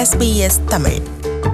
SBS Tamil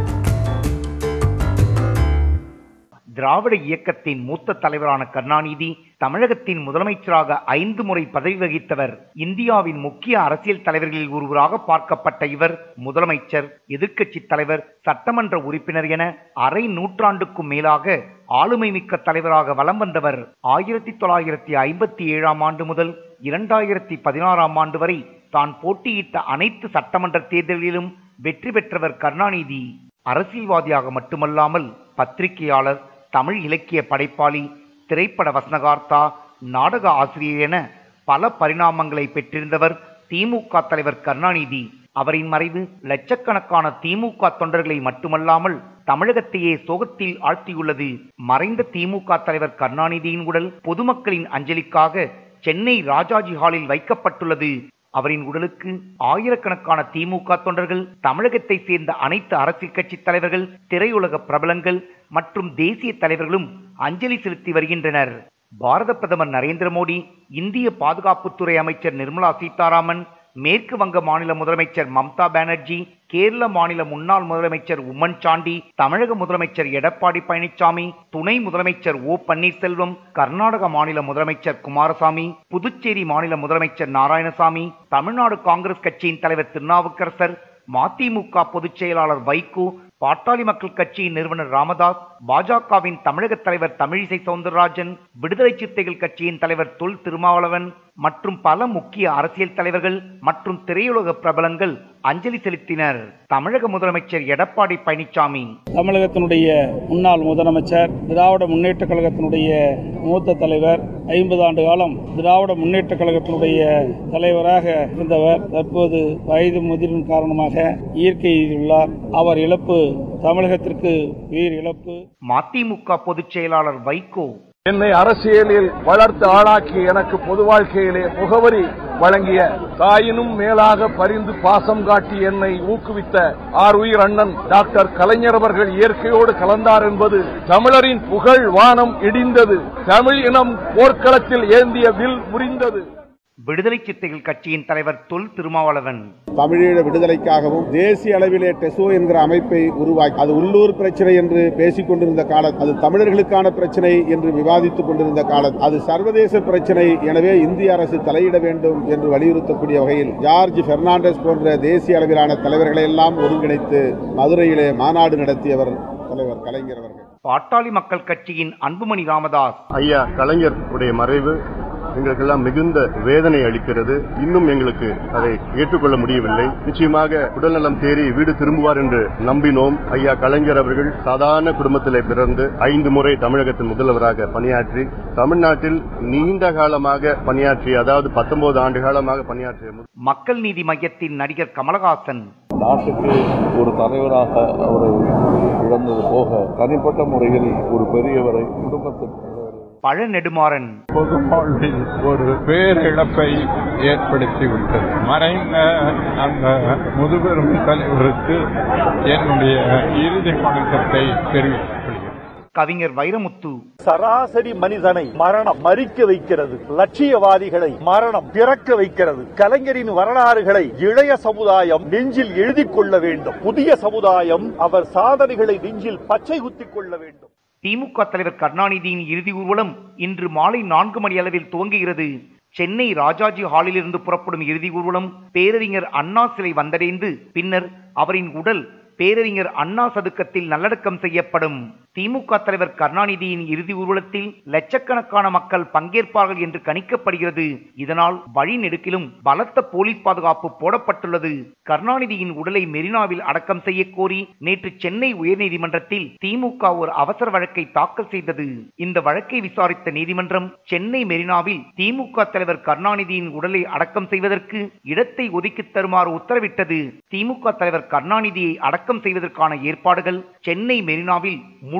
திராவிட இயக்கத்தின் மூத்த தலைவரான கருணாநிதி தமிழகத்தின் முதலமைச்சராக ஐந்து முறை பதவி வகித்தவர் இந்தியாவின் முக்கிய அரசியல் தலைவர்களில் ஒருவராக பார்க்கப்பட்ட இவர் முதலமைச்சர் எதிர்க்கட்சி தலைவர் சட்டமன்ற உறுப்பினர் என அரை நூற்றாண்டுக்கும் மேலாக ஆளுமை மிக்க தலைவராக வலம் வந்தவர் ஆயிரத்தி தொள்ளாயிரத்தி ஐம்பத்தி ஏழாம் ஆண்டு முதல் இரண்டாயிரத்தி பதினாறாம் ஆண்டு வரை தான் போட்டியிட்ட அனைத்து சட்டமன்ற தேர்தல்களிலும் வெற்றி பெற்றவர் கருணாநிதி அரசியல்வாதியாக மட்டுமல்லாமல் பத்திரிகையாளர் தமிழ் இலக்கிய படைப்பாளி திரைப்பட வசனகார்த்தா நாடக ஆசிரியர் என பல பரிணாமங்களை பெற்றிருந்தவர் திமுக தலைவர் கருணாநிதி அவரின் மறைவு லட்சக்கணக்கான திமுக தொண்டர்களை மட்டுமல்லாமல் தமிழகத்தையே சோகத்தில் ஆழ்த்தியுள்ளது மறைந்த திமுக தலைவர் கருணாநிதியின் உடல் பொதுமக்களின் அஞ்சலிக்காக சென்னை ராஜாஜி ஹாலில் வைக்கப்பட்டுள்ளது அவரின் உடலுக்கு ஆயிரக்கணக்கான திமுக தொண்டர்கள் தமிழகத்தை சேர்ந்த அனைத்து அரசியல் கட்சி தலைவர்கள் திரையுலக பிரபலங்கள் மற்றும் தேசிய தலைவர்களும் அஞ்சலி செலுத்தி வருகின்றனர் பாரத பிரதமர் நரேந்திர மோடி இந்திய பாதுகாப்புத்துறை அமைச்சர் நிர்மலா சீதாராமன் மேற்கு வங்க மாநில முதலமைச்சர் மம்தா பானர்ஜி கேரள மாநில முன்னாள் முதலமைச்சர் உம்மன் சாண்டி தமிழக முதலமைச்சர் எடப்பாடி பழனிசாமி துணை முதலமைச்சர் ஓ பன்னீர்செல்வம் கர்நாடக மாநில முதலமைச்சர் குமாரசாமி புதுச்சேரி மாநில முதலமைச்சர் நாராயணசாமி தமிழ்நாடு காங்கிரஸ் கட்சியின் தலைவர் திருநாவுக்கரசர் மதிமுக பொதுச் செயலாளர் வைகோ பாட்டாளி மக்கள் கட்சியின் நிறுவனர் ராமதாஸ் பாஜகவின் தமிழக தலைவர் தமிழிசை சவுந்தரராஜன் விடுதலை சிறுத்தைகள் கட்சியின் தலைவர் தொல் திருமாவளவன் மற்றும் பல முக்கிய அரசியல் தலைவர்கள் மற்றும் திரையுலக பிரபலங்கள் அஞ்சலி செலுத்தினர் தமிழக முதலமைச்சர் எடப்பாடி பழனிசாமி தமிழகத்தினுடைய முன்னாள் முதலமைச்சர் திராவிட முன்னேற்ற கழகத்தினுடைய மூத்த தலைவர் ஐம்பது ஆண்டு காலம் திராவிட முன்னேற்ற கழகத்தினுடைய தலைவராக இருந்தவர் தற்போது வயது முதிரின் காரணமாக இயற்கை உள்ளார் அவர் இழப்பு தமிழகத்திற்கு உயிர் இழப்பு மதிமுக பொதுச் செயலாளர் வைகோ என்னை அரசியலில் வளர்த்து ஆளாக்கி எனக்கு பொது வாழ்க்கையிலே முகவரி வழங்கிய தாயினும் மேலாக பரிந்து பாசம் காட்டி என்னை ஊக்குவித்த ஆர் உயிர் அண்ணன் டாக்டர் கலைஞர் அவர்கள் இயற்கையோடு கலந்தார் என்பது தமிழரின் புகழ் வானம் இடிந்தது தமிழ் இனம் போர்க்களத்தில் ஏந்திய வில் முறிந்தது விடுதலை சிறுத்தைகள் கட்சியின் தலைவர் தொல் திருமாவளவன் தமிழீழ விடுதலைக்காகவும் தேசிய அளவிலே டெசோ என்கிற அமைப்பை உருவாக்கி அது உள்ளூர் பிரச்சனை என்று பேசிக் கொண்டிருந்த காலம் அது தமிழர்களுக்கான பிரச்சனை என்று விவாதித்துக் கொண்டிருந்த காலம் அது சர்வதேச பிரச்சனை எனவே இந்திய அரசு தலையிட வேண்டும் என்று வலியுறுத்தக்கூடிய வகையில் ஜார்ஜ் பெர்னாண்டஸ் போன்ற தேசிய அளவிலான தலைவர்களை எல்லாம் ஒருங்கிணைத்து மதுரையிலே மாநாடு நடத்தியவர் தலைவர் கலைஞர் அவர்கள் பாட்டாளி மக்கள் கட்சியின் அன்புமணி ராமதாஸ் ஐயா கலைஞர் உடைய மறைவு எங்களுக்கெல்லாம் மிகுந்த வேதனை அளிக்கிறது இன்னும் எங்களுக்கு அதை ஏற்றுக்கொள்ள முடியவில்லை நிச்சயமாக உடல்நலம் தேறி வீடு திரும்புவார் என்று நம்பினோம் ஐயா கலைஞர் அவர்கள் சாதாரண குடும்பத்திலே பிறந்து ஐந்து முறை தமிழகத்தின் முதல்வராக பணியாற்றி தமிழ்நாட்டில் நீண்ட காலமாக பணியாற்றிய அதாவது பத்தொன்பது ஆண்டு காலமாக பணியாற்றிய முதல் மக்கள் நீதி மையத்தின் நடிகர் கமலஹாசன் நாட்டுக்கு ஒரு தலைவராக அவரை இழந்தது போக தனிப்பட்ட முறையில் ஒரு பெரியவரை குடும்பத்தின் தலைவரை பழ நெடுமாறன் பொது வாழ்வில் ஒரு பேரிழப்பை ஏற்படுத்திவிட்டது மறைந்த அந்த முதுபெரும் தலைவருக்கு என்னுடைய இறுதி வணக்கத்தை தெரிவித்துக் கொள்கிறேன் கவிஞர் வைரமுத்து சராசரி மனிதனை மரணம் மறிக்க வைக்கிறது லட்சியவாதிகளை மரணம் பிறக்க வைக்கிறது கலைஞரின் வரலாறுகளை இளைய சமுதாயம் நெஞ்சில் எழுதிக் கொள்ள வேண்டும் புதிய சமுதாயம் அவர் சாதனைகளை நெஞ்சில் பச்சை குத்திக் கொள்ள வேண்டும் திமுக தலைவர் கருணாநிதியின் இறுதி ஊர்வலம் இன்று மாலை நான்கு மணி அளவில் துவங்குகிறது சென்னை ராஜாஜி ஹாலிலிருந்து புறப்படும் இறுதி ஊர்வலம் பேரறிஞர் அண்ணா சிலை வந்தடைந்து பின்னர் அவரின் உடல் பேரறிஞர் அண்ணா சதுக்கத்தில் நல்லடக்கம் செய்யப்படும் திமுக தலைவர் கருணாநிதியின் இறுதி ஊர்வலத்தில் லட்சக்கணக்கான மக்கள் பங்கேற்பார்கள் என்று கணிக்கப்படுகிறது இதனால் வழி நெடுக்கிலும் பலத்த போலீஸ் பாதுகாப்பு போடப்பட்டுள்ளது கருணாநிதியின் உடலை மெரினாவில் அடக்கம் செய்ய கோரி நேற்று சென்னை உயர்நீதிமன்றத்தில் திமுக ஒரு அவசர வழக்கை தாக்கல் செய்தது இந்த வழக்கை விசாரித்த நீதிமன்றம் சென்னை மெரினாவில் திமுக தலைவர் கருணாநிதியின் உடலை அடக்கம் செய்வதற்கு இடத்தை ஒதுக்கித் தருமாறு உத்தரவிட்டது திமுக தலைவர் கருணாநிதியை அடக்கம் செய்வதற்கான ஏற்பாடுகள் சென்னை மெரினாவில் முழு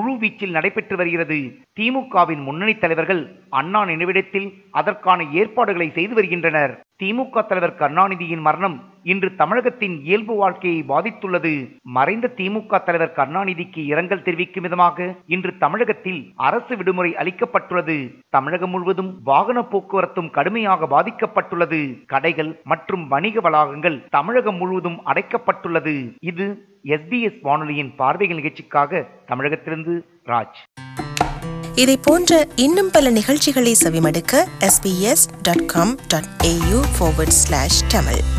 முழு வீச்சில் நடைபெற்று வருகிறது திமுகவின் முன்னணி தலைவர்கள் அண்ணா நினைவிடத்தில் அதற்கான ஏற்பாடுகளை செய்து வருகின்றனர் திமுக தலைவர் கருணாநிதியின் மரணம் இன்று தமிழகத்தின் இயல்பு வாழ்க்கையை பாதித்துள்ளது மறைந்த திமுக தலைவர் கருணாநிதிக்கு இரங்கல் தெரிவிக்கும் விதமாக இன்று தமிழகத்தில் அரசு விடுமுறை அளிக்கப்பட்டுள்ளது தமிழகம் முழுவதும் வாகன போக்குவரத்தும் கடுமையாக பாதிக்கப்பட்டுள்ளது கடைகள் மற்றும் வணிக வளாகங்கள் தமிழகம் முழுவதும் அடைக்கப்பட்டுள்ளது இது எஸ்பிஎஸ் வானொலியின் பார்வைகள் நிகழ்ச்சிக்காக தமிழகத்திலிருந்து ராஜ் இதை போன்ற இன்னும் பல நிகழ்ச்சிகளை செவிமடுக்க sbs.com.au forward slash tamil